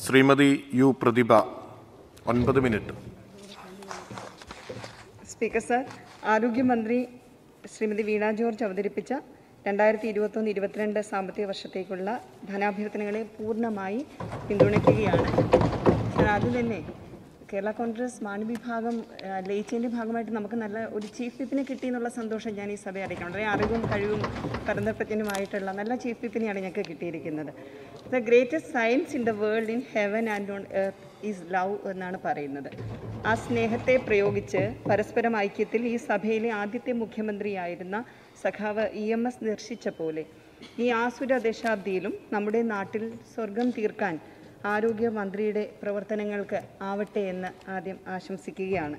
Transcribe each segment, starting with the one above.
Shrimati U പ്രതിഭ ഒൻപത് minute speaker sir ആരോഗ്യമന്ത്രി ശ്രീമതി വീണ George അവതരിപ്പിച്ച രണ്ടായിരത്തി ഇരുപത്തൊന്ന് ഇരുപത്തിരണ്ട് സാമ്പത്തിക വർഷത്തേക്കുള്ള ധനാഭ്യർത്ഥനകളെ പൂർണ്ണമായി പിന്തുണയ്ക്കുകയാണ് സർ ആദ്യം തന്നെ കേരള കോൺഗ്രസ് മാനവിഭാഗം ആ, ലയിച്ചതിൻ്റെ ഭാഗമായിട്ട് നമുക്ക് നല്ല ഒരു ചീഫ് വിപ്പിനെ കിട്ടി എന്നുള്ള സന്തോഷം ഞാൻ ഈ സഭയെ അറിയിക്കണം വളരെ അറിവും കഴിവും പരന്തപ്രജ്ഞനുമായിട്ടുള്ള നല്ല ചീഫ് വിപ്പിനെയാണ് ഞങ്ങൾക്ക് കിട്ടിയിരിക്കുന്നത് the greatest science in the world in heaven and on earth is love എന്നാണ് പറയുന്നത് ആ സ്നേഹത്തെ പ്രയോഗിച്ച് പരസ്പരം ഐക്യത്തിൽ ഈ സഭയിലെ ആദ്യത്തെ മുഖ്യമന്ത്രിയായിരുന്ന സഖാവ് ഇ എം എസ് ദർശിച്ച പോലെ ഈ ആസുര ദശാബ്ദിയിലും നമ്മുടെ നാട്ടിൽ സ്വർഗം തീർക്കാൻ ആരോഗ്യമന്ത്രിയുടെ പ്രവർത്തനങ്ങൾക്ക് ആവട്ടെ എന്ന് ആദ്യം ആശംസിക്കുകയാണ്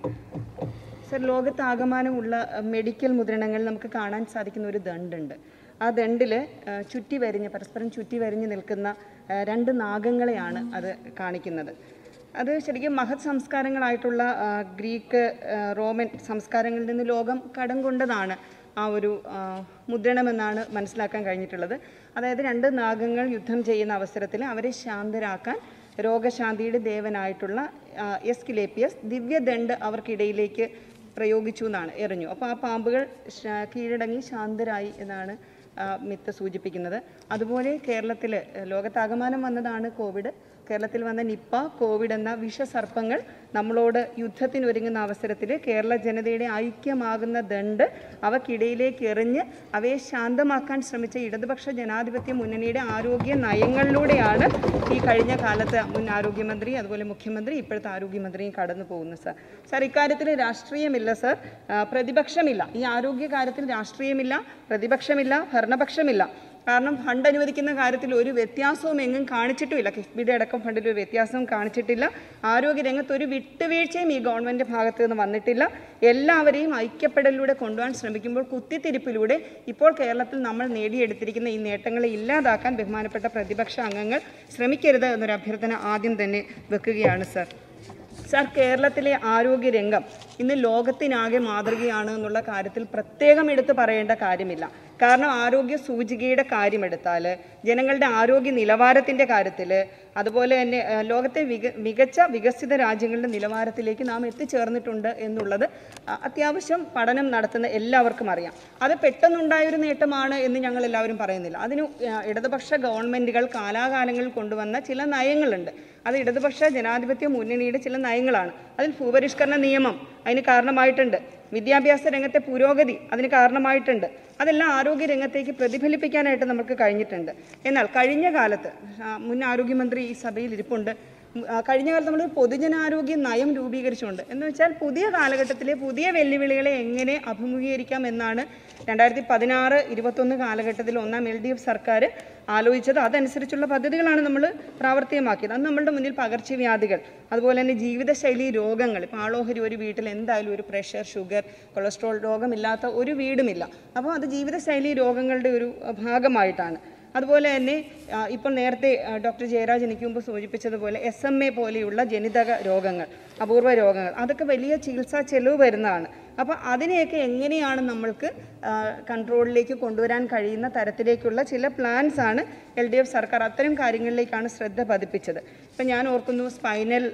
സർ ലോകത്താകമാനമുള്ള അഹ്, മെഡിക്കൽ മുദ്രണങ്ങൾ നമുക്ക് കാണാൻ സാധിക്കുന്ന ഒരു ദണ്ടുണ്ട് ആ ദണ്ടിൽ ചുറ്റി വരിഞ്ഞ് പരസ്പരം ചുറ്റി വരിഞ്ഞ് നിൽക്കുന്ന ആ, രണ്ട് നാഗങ്ങളെയാണ് അത് കാണിക്കുന്നത് അത് ശരിക്കും മഹത് സംസ്കാരങ്ങളായിട്ടുള്ള ആ, ഗ്രീക്ക് ആ, റോമൻ സംസ്കാരങ്ങളിൽ നിന്ന് ലോകം കടം കൊണ്ടതാണ് ആ ഒരു ആ, മുദ്രണമെന്നാണ് മനസ്സിലാക്കാൻ കഴിഞ്ഞിട്ടുള്ളത് അതായത് രണ്ട് നാഗങ്ങൾ യുദ്ധം ചെയ്യുന്ന അവസരത്തിൽ അവരെ ശാന്തരാക്കാൻ രോഗശാന്തിയുടെ ദേവനായിട്ടുള്ള ആ, എസ്കിലേപ്പിയസ് ദിവ്യദണ്ഡ് അവർക്കിടയിലേക്ക് പ്രയോഗിച്ചു എന്നാണ് എറിഞ്ഞു അപ്പോൾ ആ പാമ്പുകൾ ശ- കീഴടങ്ങി ശാന്തരായി എന്നാണ് ആ, മിത്ത് സൂചിപ്പിക്കുന്നത് അതുപോലെ കേരളത്തിൽ ലോകത്താകമാനം വന്നതാണ് കോവിഡ് കേരളത്തിൽ വന്ന നിപ്പ കോവിഡ് എന്ന വിഷസർപ്പങ്ങൾ നമ്മളോട് യുദ്ധത്തിന് ഒരുങ്ങുന്ന അവസരത്തിൽ കേരള ജനതയുടെ ഐക്യമാകുന്ന ദണ്ട് അവക്കിടയിലേക്ക് എറിഞ്ഞ് അവയെ ശാന്തമാക്കാൻ ശ്രമിച്ച ഇടതുപക്ഷ ജനാധിപത്യ മുന്നണിയുടെ ആരോഗ്യ നയങ്ങളിലൂടെയാണ് ഈ കഴിഞ്ഞ കാലത്ത് മുൻ ആരോഗ്യമന്ത്രി അതുപോലെ മുഖ്യമന്ത്രി ഇപ്പോഴത്തെ ആരോഗ്യമന്ത്രിയും കടന്നു പോകുന്നത് സാർ സാർ ഇക്കാര്യത്തിൽ രാഷ്ട്രീയമില്ല സാർ ആ, പ്രതിപക്ഷമില്ല ഈ ആരോഗ്യ കാര്യത്തിൽ രാഷ്ട്രീയമില്ല പ്രതിപക്ഷമില്ല ഭരണപക്ഷമില്ല കാരണം ഫണ്ട് അനുവദിക്കുന്ന കാര്യത്തിൽ ഒരു വ്യത്യാസവും എങ്ങും കാണിച്ചിട്ടുമില്ല കിഫ്ബിയുടെ അടക്കം ഫണ്ടിൽ ഒരു വ്യത്യാസവും കാണിച്ചിട്ടില്ല ആരോഗ്യരംഗത്ത് ഒരു വിട്ടുവീഴ്ചയും ഈ ഗവൺമെൻറ് ഭാഗത്ത് നിന്ന് വന്നിട്ടില്ല എല്ലാവരെയും ഐക്യപ്പെടലിലൂടെ കൊണ്ടുപോകാൻ ശ്രമിക്കുമ്പോൾ കുത്തിത്തിരിപ്പിലൂടെ ഇപ്പോൾ കേരളത്തിൽ നമ്മൾ നേടിയെടുത്തിരിക്കുന്ന ഈ നേട്ടങ്ങളെ ഇല്ലാതാക്കാൻ ബഹുമാനപ്പെട്ട പ്രതിപക്ഷ അംഗങ്ങൾ ശ്രമിക്കരുത് എന്നൊരു അഭ്യർത്ഥന ആദ്യം തന്നെ വെക്കുകയാണ് സർ സാർ കേരളത്തിലെ ആരോഗ്യരംഗം ഇന്ന് ലോകത്തിനാകെ മാതൃകയാണ് എന്നുള്ള കാര്യത്തിൽ പ്രത്യേകം എടുത്തു പറയേണ്ട കാര്യമില്ല കാരണം ആരോഗ്യ സൂചികയുടെ കാര്യമെടുത്താൽ ജനങ്ങളുടെ ആരോഗ്യ നിലവാരത്തിൻ്റെ കാര്യത്തിൽ അതുപോലെ തന്നെ ആ, ലോകത്തെ മിക മികച്ച വികസിത രാജ്യങ്ങളുടെ നിലവാരത്തിലേക്ക് നാം എത്തിച്ചേർന്നിട്ടുണ്ട് എന്നുള്ളത് ആ, അത്യാവശ്യം പഠനം നടത്തുന്ന എല്ലാവർക്കും അറിയാം അത് പെട്ടെന്നുണ്ടായൊരു നേട്ടമാണ് എന്ന് ഞങ്ങൾ എല്ലാവരും പറയുന്നില്ല അതിന് ആ, ഇടതുപക്ഷ ഗവൺമെൻറ്റുകൾ കാലാകാലങ്ങളിൽ കൊണ്ടുവന്ന ചില നയങ്ങളുണ്ട് അത് ഇടതുപക്ഷ ജനാധിപത്യ മുന്നണിയുടെ ചില നയങ്ങളാണ് അതിൽ ഭൂപരിഷ്കരണ നിയമം അതിന് കാരണമായിട്ടുണ്ട് വിദ്യാഭ്യാസ രംഗത്തെ പുരോഗതി അതിന് കാരണമായിട്ടുണ്ട് അതെല്ലാം ആരോഗ്യ രംഗത്തേക്ക് പ്രതിഫലിപ്പിക്കാനായിട്ട് നമുക്ക് കഴിഞ്ഞിട്ടുണ്ട് എന്നാൽ കഴിഞ്ഞ കാലത്ത് ആ, മുൻ ആരോഗ്യമന്ത്രി ഈ സഭയിൽ ഇരിപ്പുണ്ട് ഉം, ആ, കഴിഞ്ഞ കാലത്ത് നമ്മൾ പൊതുജനാരോഗ്യ നയം രൂപീകരിച്ചുകൊണ്ട് എന്ന് വെച്ചാൽ പുതിയ കാലഘട്ടത്തിലെ പുതിയ വെല്ലുവിളികളെ എങ്ങനെ അഭിമുഖീകരിക്കാം എന്നാണ് രണ്ടായിരത്തി പതിനാറ് ഇരുപത്തൊന്ന് കാലഘട്ടത്തിൽ ഒന്നാം എൽ ഡി എഫ് സർക്കാർ ആലോചിച്ചത് അതനുസരിച്ചുള്ള പദ്ധതികളാണ് നമ്മൾ പ്രാവർത്തികമാക്കിയത് അന്ന് നമ്മളുടെ മുന്നിൽ പകർച്ചവ്യാധികൾ അതുപോലെ തന്നെ ജീവിതശൈലി രോഗങ്ങൾ ഇപ്പോൾ ആളോഹരി ഒരു വീട്ടിൽ എന്തായാലും ഒരു പ്രഷർ ഷുഗർ കൊളസ്ട്രോൾ രോഗമില്ലാത്ത ഒരു വീടുമില്ല അപ്പോൾ അത് ജീവിതശൈലി രോഗങ്ങളുടെ ഒരു അഹ്, ഭാഗമായിട്ടാണ് അതുപോലെ തന്നെ ആ, ഇപ്പോൾ നേരത്തെ ആ, ഡോക്ടർ ജയരാജ് എനിക്ക് മുമ്പ് സൂചിപ്പിച്ചതുപോലെ എസ് എം എ പോലെയുള്ള ജനിതക രോഗങ്ങൾ അപൂർവ രോഗങ്ങൾ അതൊക്കെ വലിയ ചികിത്സാ ചെലവ് വരുന്നതാണ് അപ്പോൾ അതിനെയൊക്കെ എങ്ങനെയാണ് നമ്മൾക്ക് ആ, കൺട്രോളിലേക്ക് കൊണ്ടുവരാൻ കഴിയുന്ന തരത്തിലേക്കുള്ള ചില പ്ലാൻസ് ആണ് എൽ ഡി എഫ് സർക്കാർ അത്തരം കാര്യങ്ങളിലേക്കാണ് ശ്രദ്ധ പതിപ്പിച്ചത് ഇപ്പം ഞാൻ ഓർക്കുന്നു spinal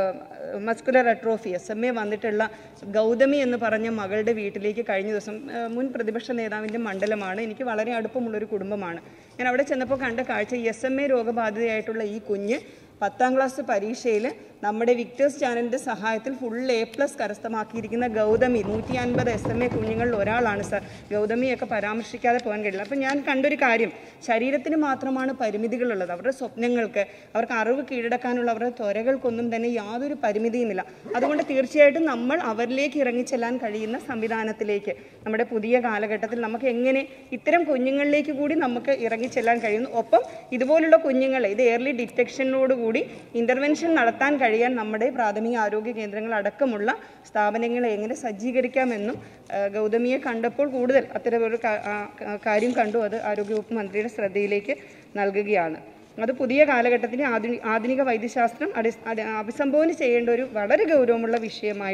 muscular atrophy S M A വന്നിട്ടുള്ള ഗൗതമി എന്ന് പറഞ്ഞ മകളുടെ വീട്ടിലേക്ക് കഴിഞ്ഞ ദിവസം ആ, മുൻ പ്രതിപക്ഷ നേതാവിൻ്റെ മണ്ഡലമാണ് എനിക്ക് വളരെ അടുപ്പമുള്ളൊരു കുടുംബമാണ് ഞാൻ അവിടെ ചെന്നപ്പോൾ കണ്ട കാഴ്ച എസ് എം എ രോഗബാധിതയായിട്ടുള്ള ഈ കുഞ്ഞ് പത്താം ക്ലാസ് പരീക്ഷയിൽ നമ്മുടെ വിക്ടേഴ്സ് ചാനലിൻ്റെ സഹായത്തിൽ ഫുൾ എ പ്ലസ് കരസ്ഥമാക്കിയിരിക്കുന്ന ഗൗതമി നൂറ്റി അൻപത് എസ് എം എ കുഞ്ഞുങ്ങളിൽ ഒരാളാണ് സർ ഗൗതമിയൊക്കെ പരാമർശിക്കാതെ പോകാൻ കഴിയില്ല അപ്പം ഞാൻ കണ്ടൊരു കാര്യം ശരീരത്തിന് മാത്രമാണ് പരിമിതികളുള്ളത് അവരുടെ സ്വപ്നങ്ങൾക്ക് അവർക്ക് അറിവ് കീഴടക്കാനുള്ള അവരുടെ ത്വരകൾക്കൊന്നും തന്നെ യാതൊരു പരിമിതിയുമില്ല അതുകൊണ്ട് തീർച്ചയായിട്ടും നമ്മൾ അവരിലേക്ക് ഇറങ്ങിച്ചെല്ലാൻ കഴിയുന്ന സംവിധാനത്തിലേക്ക് നമ്മുടെ പുതിയ കാലഘട്ടത്തിൽ നമുക്ക് എങ്ങനെ ഇത്തരം കുഞ്ഞുങ്ങളിലേക്ക് കൂടി നമുക്ക് ഇറങ്ങിച്ചെല്ലാൻ കഴിയുന്നു ഒപ്പം ഇതുപോലുള്ള കുഞ്ഞുങ്ങളെ ഇത് ഏർലി ഡിറ്റക്ഷനോടുകൂടി ഇൻ്റർവെൻഷൻ നടത്താൻ കഴിയാൻ നമ്മുടെ പ്രാഥമിക ആരോഗ്യ കേന്ദ്രങ്ങൾ അടക്കമുള്ള സ്ഥാപനങ്ങളെ എങ്ങനെ സജ്ജീകരിക്കാമെന്നും ആ, ഗൗതമിയെ കണ്ടപ്പോൾ കൂടുതൽ അത്തരമൊരു കാ- ആ, ആ, കാര്യം കണ്ടു അത് ആരോഗ്യവകുപ്പ് മന്ത്രിയുടെ ശ്രദ്ധയിലേക്ക് നൽകുകയാണ് അത് പുതിയ കാലഘട്ടത്തിലെ ആധുനിക ആധുനിക വൈദ്യശാസ്ത്രം അടി അടി- അഭിസംബോധന ചെയ്യേണ്ട ഒരു വളരെ ഗൗരവമുള്ള വിഷയമായിട്ട്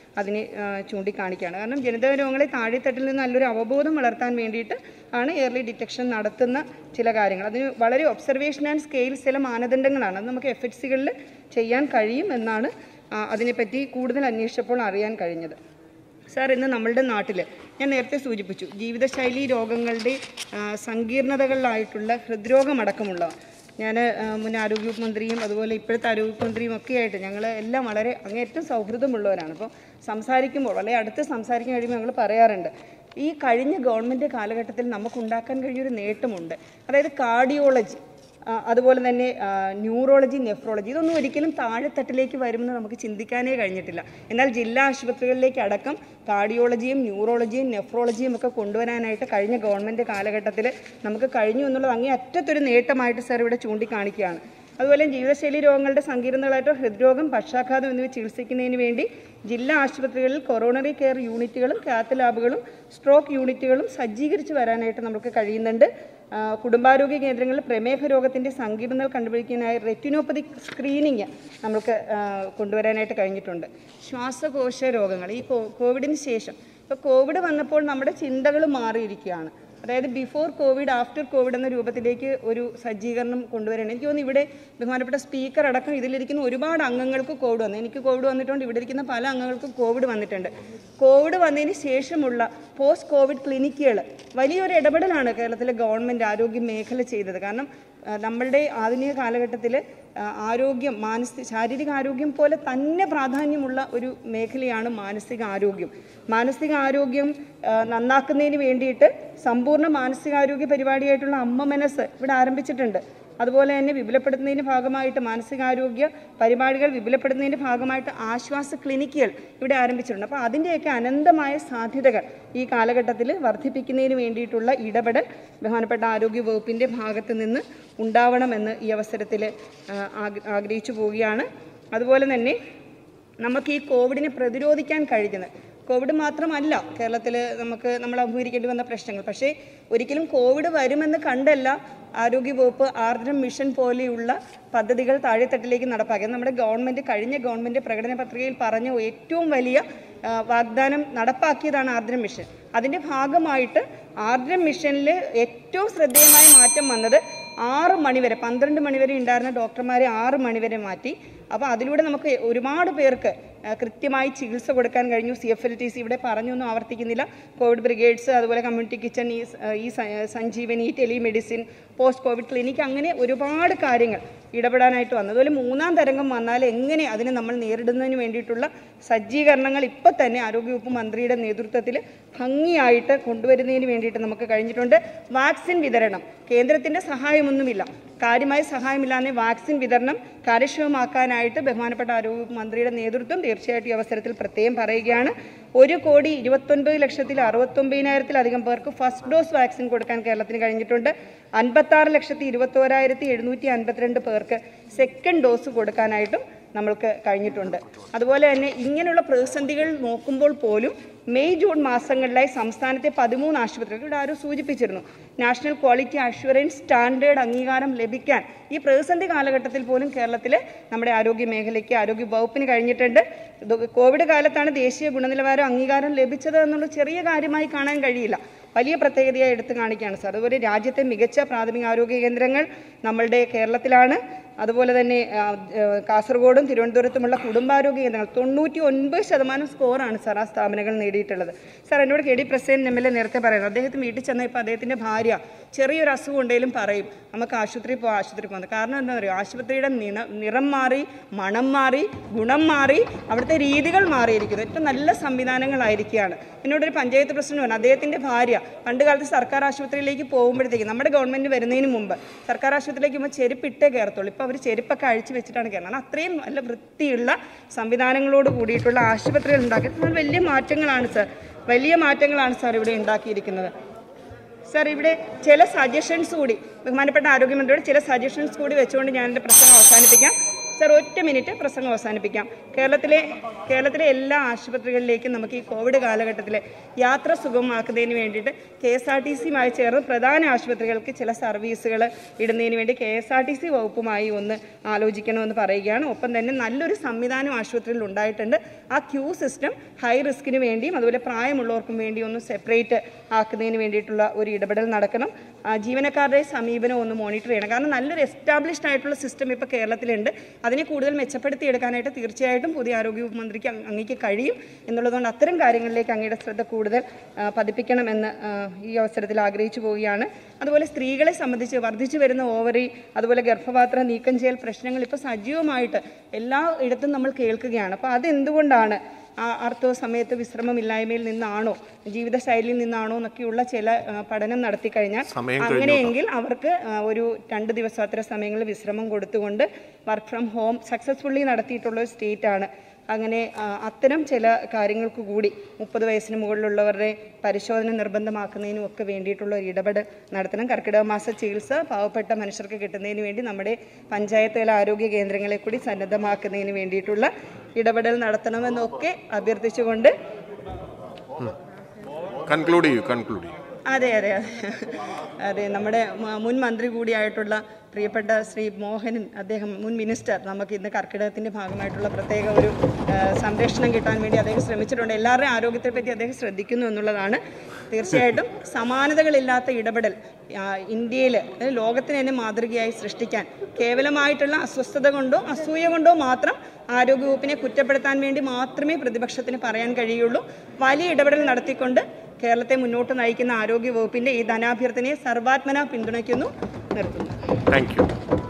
അതിനെ ആ, ചൂണ്ടിക്കാണിക്കുകയാണ് കാരണം ജനിതക രോഗങ്ങളെ താഴെത്തട്ടിൽ നിന്ന് നല്ലൊരു അവബോധം വളർത്താൻ വേണ്ടിയിട്ട് ആണ് എയർലി ഡിറ്റക്ഷൻ നടത്തുന്ന ചില കാര്യങ്ങൾ അതിന് വളരെ ഒബ്സർവേഷൻ ആൻഡ് സ്കെയിൽ ചില മാനദണ്ഡങ്ങളാണ് അത് നമുക്ക് എഫ് എച്ച് സികളിൽ ചെയ്യാൻ കഴിയും എന്നാണ് ആ, അതിനെപ്പറ്റി കൂടുതൽ അന്വേഷിച്ചപ്പോൾ അറിയാൻ കഴിഞ്ഞത് സാർ ഇന്ന് നമ്മളുടെ നാട്ടിൽ ഞാൻ നേരത്തെ സൂചിപ്പിച്ചു ജീവിതശൈലി രോഗങ്ങളുടെ ആ, സങ്കീർണതകളിലായിട്ടുള്ള ഹൃദ്രോഗമടക്കമുള്ള ഞാൻ മുൻ ആരോഗ്യ മന്ത്രിയും അതുപോലെ ഇപ്പോഴത്തെ ആരോഗ്യ മന്ത്രിയും ഒക്കെ ആയിട്ട് ഞങ്ങൾ എല്ലാം വളരെ അങ്ങേറ്റം സൗഹൃദമുള്ളവരാണ് അപ്പോൾ സംസാരിക്കുമ്പോൾ വളരെ അടുത്ത് സംസാരിക്കാൻ കഴിയുമ്പോൾ ഞങ്ങൾ പറയാറുണ്ട് ഈ കഴിഞ്ഞ ഗവൺമെൻറ് കാലഘട്ടത്തിൽ നമുക്കുണ്ടാക്കാൻ കഴിഞ്ഞൊരു നേട്ടമുണ്ട് അതായത് കാർഡിയോളജി ആ, അതുപോലെ തന്നെ ആ, ന്യൂറോളജി നെഫ്രോളജി ഇതൊന്നും ഒരിക്കലും താഴെത്തട്ടിലേക്ക് വരുമെന്ന് നമുക്ക് ചിന്തിക്കാനേ കഴിഞ്ഞിട്ടില്ല എന്നാൽ ജില്ലാ ആശുപത്രികളിലേക്ക് അടക്കം കാർഡിയോളജിയും ന്യൂറോളജിയും നെഫ്രോളജിയും ഒക്കെ കൊണ്ടുവരാനായിട്ട് കഴിഞ്ഞ ഗവൺമെൻറ് കാലഘട്ടത്തിൽ നമുക്ക് കഴിഞ്ഞു എന്നുള്ളത് അങ്ങേ അറ്റത്തൊരു നേട്ടമായിട്ട് സാർ ഇവിടെ ചൂണ്ടിക്കാണിക്കുകയാണ് അതുപോലെ ജീവിതശൈലി രോഗങ്ങളുടെ സങ്കീർണതകളായിട്ട് ഹൃദ്രോഗം പക്ഷാഘാതം എന്നിവ ചികിത്സിക്കുന്നതിന് വേണ്ടി ജില്ലാ ആശുപത്രികളിൽ കൊറോണറി കെയർ യൂണിറ്റുകളും കാത്ത് ലാബുകളും സ്ട്രോക്ക് യൂണിറ്റുകളും സജ്ജീകരിച്ച് വരാനായിട്ട് നമുക്ക് കഴിയുന്നുണ്ട് ആ, കുടുംബാരോഗ്യ കേന്ദ്രങ്ങളിൽ പ്രമേഹ രോഗത്തിൻ്റെ സങ്കീർണതകൾ കണ്ടുപിടിക്കാനായി റെറ്റിനോപ്പതി സ്ക്രീനിങ് നമുക്ക് ആ, കൊണ്ടുവരാനായിട്ട് കഴിഞ്ഞിട്ടുണ്ട് ശ്വാസകോശ രോഗങ്ങൾ ഈ കോ- കോവിഡിന് ശേഷം ഇപ്പോൾ കോവിഡ് വന്നപ്പോൾ നമ്മുടെ ചിന്തകൾ മാറിയിരിക്കുകയാണ് അതായത് ബിഫോർ കോവിഡ് ആഫ്റ്റർ കോവിഡ് എന്ന രൂപത്തിലേക്ക് ഒരു സജ്ജീകരണം കൊണ്ടുവരണം എനിക്ക് തോന്നുന്നു ഇവിടെ ബഹുമാനപ്പെട്ട സ്പീക്കർ അടക്കം ഇതിലിരിക്കുന്ന ഒരുപാട് അംഗങ്ങൾക്ക് കോവിഡ് വന്നു എനിക്ക് കോവിഡ് വന്നിട്ടുണ്ട് ഇവിടെ ഇരിക്കുന്ന പല അംഗങ്ങൾക്കും കോവിഡ് വന്നിട്ടുണ്ട് കോവിഡ് വന്നതിന് ശേഷമുള്ള പോസ്റ്റ് കോവിഡ് ക്ലിനിക്കുകൾ വലിയൊരു ഇടപെടലാണ് കേരളത്തിലെ ഗവൺമെൻറ് ആരോഗ്യ മേഖല ചെയ്തത് കാരണം ആ, നമ്മളുടെ ആധുനിക കാലഘട്ടത്തിൽ ആരോഗ്യം മാനസിക ശാരീരിക ആരോഗ്യം പോലെ തന്നെ പ്രാധാന്യമുള്ള ഒരു മേഖലയാണ് മാനസിക ആരോഗ്യം മാനസിക ആരോഗ്യം ആ, നന്നാക്കുന്നതിന് വേണ്ടിയിട്ട് സമ്പൂർണ്ണ മാനസികാരോഗ്യ പരിപാടിയായിട്ടുള്ള അമ്മ മനസ്സ് ഇവിടെ ആരംഭിച്ചിട്ടുണ്ട് അതുപോലെ തന്നെ വിപുലപ്പെടുത്തുന്നതിൻ്റെ ഭാഗമായിട്ട് മാനസികാരോഗ്യ പരിപാടികൾ വിപുലപ്പെടുത്തുന്നതിൻ്റെ ഭാഗമായിട്ട് ആശ്വാസ ക്ലിനിക്കുകൾ ഇവിടെ ആരംഭിച്ചിട്ടുണ്ട് അപ്പോൾ അതിൻ്റെയൊക്കെ അനന്തമായ സാധ്യതകൾ ഈ കാലഘട്ടത്തിൽ വർദ്ധിപ്പിക്കുന്നതിന് വേണ്ടിയിട്ടുള്ള ഇടപെടൽ ബഹുമാനപ്പെട്ട ആരോഗ്യ വകുപ്പിൻ്റെ ഭാഗത്ത് നിന്ന് ഉണ്ടാവണമെന്ന് ഈ അവസരത്തിൽ ആഗ്രഹിച്ചു പോവുകയാണ് അതുപോലെ തന്നെ നമുക്ക് ഈ കോവിഡിനെ പ്രതിരോധിക്കാൻ കഴിയുന്നത് കോവിഡ് മാത്രമല്ല കേരളത്തിൽ നമുക്ക് നമ്മൾ അഭിമുഖീകരിക്കേണ്ടി വന്ന പ്രശ്നങ്ങൾ പക്ഷേ ഒരിക്കലും കോവിഡ് വരുമെന്ന് കണ്ടല്ല ആരോഗ്യവകുപ്പ് ആർദ്രം മിഷൻ പോലെയുള്ള പദ്ധതികൾ താഴെത്തട്ടിലേക്ക് നടപ്പാക്കിയത് നമ്മുടെ ഗവൺമെൻറ് കഴിഞ്ഞ ഗവൺമെൻറ് പ്രകടന പത്രികയിൽ പറഞ്ഞ ഏറ്റവും വലിയ ആ, വാഗ്ദാനം നടപ്പാക്കിയതാണ് ആർദ്രം മിഷൻ അതിൻ്റെ ഭാഗമായിട്ട് ആർദ്രം മിഷനിൽ ഏറ്റവും ശ്രദ്ധേയമായ മാറ്റം വന്നത് ആറ് മണിവരെ പന്ത്രണ്ട് മണിവരെ ഉണ്ടായിരുന്ന ഡോക്ടർമാരെ ആറ് മണിവരെ മാറ്റി അപ്പോൾ അതിലൂടെ നമുക്ക് ഒരുപാട് പേർക്ക് ആ, കൃത്യമായി ചികിത്സ കൊടുക്കാൻ കഴിഞ്ഞു C F L T C ഇവിടെ പറഞ്ഞൊന്നും ആവർത്തിക്കുന്നില്ല കോവിഡ് ബ്രിഗേഡ്സ് അതുപോലെ കമ്മ്യൂണിറ്റി കിച്ചൺ ഈ സ- ഈ സ- Sanjeevani telemedicine post covid clinic അങ്ങനെ ഒരുപാട് കാര്യങ്ങൾ ഇടപെടാനായിട്ട് വന്നു അതുപോലെ മൂന്നാം തരംഗം വന്നാൽ എങ്ങനെ അതിനെ നമ്മൾ നേരിടുന്നതിന് വേണ്ടിയിട്ടുള്ള സജ്ജീകരണങ്ങൾ ഇപ്പോൾ തന്നെ ആരോഗ്യവകുപ്പ് മന്ത്രിയുടെ നേതൃത്വത്തിൽ ഭംഗിയായിട്ട് കൊണ്ടുവരുന്നതിന് വേണ്ടിയിട്ട് നമുക്ക് കഴിഞ്ഞിട്ടുണ്ട് വാക്സിൻ വിതരണം കേന്ദ്രത്തിൻ്റെ സഹായമൊന്നുമില്ല കാര്യമായ സഹായമില്ലാതെ വാക്സിൻ വിതരണം കാര്യക്ഷമമാക്കാനായിട്ട് ബഹുമാനപ്പെട്ട ആരോഗ്യ മന്ത്രിയുടെ നേതൃത്വം തീർച്ചയായിട്ടും ഈ അവസരത്തിൽ പ്രത്യേകം പറയുകയാണ് ഒരു കോടി ഇരുപത്തൊൻപത് ലക്ഷത്തിൽ അറുപത്തൊമ്പതിനായിരത്തിലധികം പേർക്ക് ഫസ്റ്റ് ഡോസ് വാക്സിൻ കൊടുക്കാൻ കേരളത്തിന് കഴിഞ്ഞിട്ടുണ്ട് അൻപത്താറ് ലക്ഷത്തി ഇരുപത്തോരായിരത്തി എഴുന്നൂറ്റി അൻപത്തിരണ്ട് പേർക്ക് സെക്കൻഡ് ഡോസ് കൊടുക്കാനായിട്ടും നമ്മൾക്ക് കഴിഞ്ഞിട്ടുണ്ട് അതുപോലെ തന്നെ ഇങ്ങനെയുള്ള പ്രതിസന്ധികൾ നോക്കുമ്പോൾ പോലും മെയ് ജൂൺ മാസങ്ങളിലായി സംസ്ഥാനത്തെ പതിമൂന്ന് ആശുപത്രികൾ ഇവിടെ ആരും സൂചിപ്പിച്ചിരുന്നു നാഷണൽ ക്വാളിറ്റി അഷുറൻസ് സ്റ്റാൻഡേർഡ് അംഗീകാരം ലഭിക്കാൻ ഈ പ്രതിസന്ധി കാലഘട്ടത്തിൽ പോലും കേരളത്തിലെ നമ്മുടെ ആരോഗ്യ മേഖലയ്ക്ക് ആരോഗ്യ വകുപ്പിന് കഴിഞ്ഞിട്ടുണ്ട് ഇത് കോവിഡ് കാലത്താണ് ദേശീയ ഗുണനിലവാര അംഗീകാരം ലഭിച്ചത് എന്നുള്ള ചെറിയ കാര്യമായി കാണാൻ കഴിയില്ല വലിയ പ്രത്യേകതയായി എടുത്തു കാണിക്കുകയാണ് സാർ അതുപോലെ രാജ്യത്തെ മികച്ച പ്രാഥമിക ആരോഗ്യ കേന്ദ്രങ്ങൾ നമ്മളുടെ കേരളത്തിലാണ് അതുപോലെ തന്നെ ആ, ആ, കാസർഗോഡും തിരുവനന്തപുരത്തുമുള്ള കുടുംബാരോഗ്യ കേന്ദ്രങ്ങൾ തൊണ്ണൂറ്റി ഒൻപത് ശതമാനം സ്കോറാണ് സാർ ആ സ്ഥാപനങ്ങൾ നേടിയിട്ടുള്ളത് സാർ എന്നോട് K D president M L A നേരത്തെ പറയുന്നത് അദ്ദേഹത്തിന് വീട്ടിൽ ചെന്ന ഇപ്പോൾ അദ്ദേഹത്തിൻ്റെ ഭാര്യ ചെറിയൊരു അസുഖം ഉണ്ടെങ്കിലും പറയും നമുക്ക് ആശുപത്രിയിൽ പോകാം ആശുപത്രിയിൽ പോകുന്നത് കാരണം എന്താ പറയുക ആശുപത്രിയുടെ നിണ നിറം മാറി മണം മാറി ഗുണം മാറി അവിടുത്തെ രീതികൾ മാറിയിരിക്കുന്നു ഏറ്റവും നല്ല സംവിധാനങ്ങളായിരിക്കുകയാണ് എന്നോടൊരു പഞ്ചായത്ത് പ്രസിഡന്റ് പറഞ്ഞു അദ്ദേഹത്തിൻ്റെ ഭാര്യ പണ്ട് കാലത്ത് സർക്കാർ ആശുപത്രിയിലേക്ക് പോകുമ്പോഴത്തേക്ക് നമ്മുടെ ഗവൺമെൻറ് വരുന്നതിന് മുമ്പ് സർക്കാർ ആശുപത്രിയിലേക്ക് പോകുമ്പോൾ ചെരുപ്പിട്ടേ കയറത്തുള്ളൂ ഇപ്പോൾ അവർ ചെരുപ്പൊക്കെ അഴിച്ചു വെച്ചിട്ടാണ് കയറുന്നത് കാരണം അത്രയും നല്ല വൃത്തിയുള്ള സംവിധാനങ്ങളോട് കൂടിയിട്ടുള്ള ആശുപത്രികൾ ഉണ്ടാക്കി അത് വലിയ മാറ്റങ്ങളാണ് സാർ വലിയ മാറ്റങ്ങളാണ് സാർ ഇവിടെ ഉണ്ടാക്കിയിരിക്കുന്നത് സാർ ഇവിടെ ചില സജഷൻസ് കൂടി ബഹുമാനപ്പെട്ട ആരോഗ്യമന്ത്രിയുടെ ചില സജഷൻസ് കൂടി വെച്ചുകൊണ്ട് ഞാൻ എൻ്റെ പ്രസംഗം അവസാനിപ്പിക്കാം സർ ഒറ്റ മിനിറ്റ് പ്രസംഗം അവസാനിപ്പിക്കാം കേരളത്തിലെ കേരളത്തിലെ എല്ലാ ആശുപത്രികളിലേക്കും നമുക്ക് ഈ കോവിഡ് കാലഘട്ടത്തിൽ യാത്ര സുഗമമാക്കുന്നതിന് വേണ്ടിയിട്ട് കെ എസ് ആർ ടി സിയുമായി ചേർന്ന് പ്രധാന ആശുപത്രികൾക്ക് ചില സർവീസുകൾ ഇടുന്നതിന് വേണ്ടി K S R T C വകുപ്പുമായി ഒന്ന് ആലോചിക്കണമെന്ന് പറയുകയാണ് ഒപ്പം തന്നെ നല്ലൊരു സംവിധാനം ആശുപത്രിയിൽ ഉണ്ടായിട്ടുണ്ട് ആ ക്യൂ സിസ്റ്റം ഹൈ റിസ്കിന് വേണ്ടിയും അതുപോലെ പ്രായമുള്ളവർക്കും വേണ്ടി ഒന്ന് സെപ്പറേറ്റ് ആക്കുന്നതിന് വേണ്ടിയിട്ടുള്ള ഒരു ഇടപെടൽ നടക്കണം ആ, ജീവനക്കാരുടെ സമീപനം ഒന്ന് മോണിറ്റർ ചെയ്യണം കാരണം നല്ലൊരു എസ്റ്റാബ്ലിഷ്ഡ് ആയിട്ടുള്ള സിസ്റ്റം ഇപ്പോൾ കേരളത്തിലുണ്ട് അതിനെ കൂടുതൽ മെച്ചപ്പെടുത്തിയെടുക്കാനായിട്ട് തീർച്ചയായിട്ടും പുതിയ ആരോഗ്യ വകുപ്പ് മന്ത്രിക്ക് അങ് അങ്ങേക്ക് കഴിയും എന്നുള്ളതുകൊണ്ട് അത്തരം കാര്യങ്ങളിലേക്ക് അങ്ങയുടെ ശ്രദ്ധ കൂടുതൽ ആ, പതിപ്പിക്കണമെന്ന് ആ, ഈ അവസരത്തിൽ ആഗ്രഹിച്ചു പോവുകയാണ് അതുപോലെ സ്ത്രീകളെ സംബന്ധിച്ച് വർദ്ധിച്ചു വരുന്ന ഓവറി അതുപോലെ ഗർഭപാത്ര നീക്കം ചെയ്യൽ പ്രശ്നങ്ങൾ ഇപ്പോൾ സജീവമായിട്ട് എല്ലാ ഇടത്തും നമ്മൾ കേൾക്കുകയാണ് അപ്പോൾ അതെന്തുകൊണ്ടാണ് ആ അർത്ഥ സമയത്ത് വിശ്രമമില്ലായ്മയിൽ നിന്നാണോ ജീവിതശൈലിയിൽ നിന്നാണോ എന്നൊക്കെയുള്ള ചില ആ, പഠനം നടത്തി കഴിഞ്ഞാൽ സമയം അങ്ങനെയെങ്കിൽ അവർക്ക് ആ, ഒരു രണ്ട് ദിവസം അത്ര സമയങ്ങളിൽ വിശ്രമം കൊടുത്തുകൊണ്ട് വർക്ക് ഫ്രം ഹോം സക്സസ്ഫുള്ളി നടത്തിയിട്ടുള്ള ഒരു സ്റ്റേറ്റ് ആണ് അങ്ങനെ ആ, അത്തരം ചില കാര്യങ്ങൾക്ക് കൂടി മുപ്പത് വയസ്സിന് മുകളിലുള്ളവരുടെ പരിശോധന നിർബന്ധമാക്കുന്നതിനും ഒക്കെ വേണ്ടിയിട്ടുള്ള ഒരു ഇടപെടൽ നടത്തണം കർക്കിടക മാസ ചികിത്സ പാവപ്പെട്ട മനുഷ്യർക്ക് കിട്ടുന്നതിന് വേണ്ടി നമ്മുടെ പഞ്ചായത്ത് തല ആരോഗ്യ കേന്ദ്രങ്ങളെ കൂടി സന്നദ്ധമാക്കുന്നതിന് വേണ്ടിയിട്ടുള്ള ഇടപെടൽ നടത്തണമെന്നൊക്കെ അഭ്യർത്ഥിച്ചുകൊണ്ട് കൺക്ലൂഡ് ചെയ്യൂ കൺക്ലൂഡ് ചെയ്യൂ അതെ അതെ അതെ അതെ നമ്മുടെ മ- മുൻ മന്ത്രി കൂടിയായിട്ടുള്ള പ്രിയപ്പെട്ട ശ്രീ മോഹനൻ അദ്ദേഹം മുൻ മിനിസ്റ്റർ നമുക്ക് ഇന്ന് കർക്കിടകത്തിൻ്റെ ഭാഗമായിട്ടുള്ള പ്രത്യേക ഒരു ആ, സംരക്ഷണം കിട്ടാൻ വേണ്ടി അദ്ദേഹം ശ്രമിച്ചിട്ടുണ്ട് എല്ലാവരുടെയും ആരോഗ്യത്തെ പറ്റി അദ്ദേഹം ശ്രദ്ധിക്കുന്നു എന്നുള്ളതാണ് തീർച്ചയായിട്ടും സമാനതകളില്ലാത്ത ഇടപെടൽ ഇന്ത്യയിൽ ലോകത്തിന് തന്നെ മാതൃകയായി സൃഷ്ടിക്കാൻ കേവലമായിട്ടുള്ള അസ്വസ്ഥത കൊണ്ടോ അസൂയ കൊണ്ടോ മാത്രം ആരോഗ്യവകുപ്പിനെ കുറ്റപ്പെടുത്താൻ വേണ്ടി മാത്രമേ പ്രതിപക്ഷത്തിന് പറയാൻ കഴിയുള്ളൂ വലിയ ഇടപെടൽ നടത്തിക്കൊണ്ട് കേരളത്തെ മുന്നോട്ട് നയിക്കുന്ന ആരോഗ്യ വകുപ്പിന്റെ ഈ ധനാഭ്യർത്ഥനയെ സർവാത്മന പിന്തുണയ്ക്കുന്നു നിർത്തുന്നു താങ്ക് യു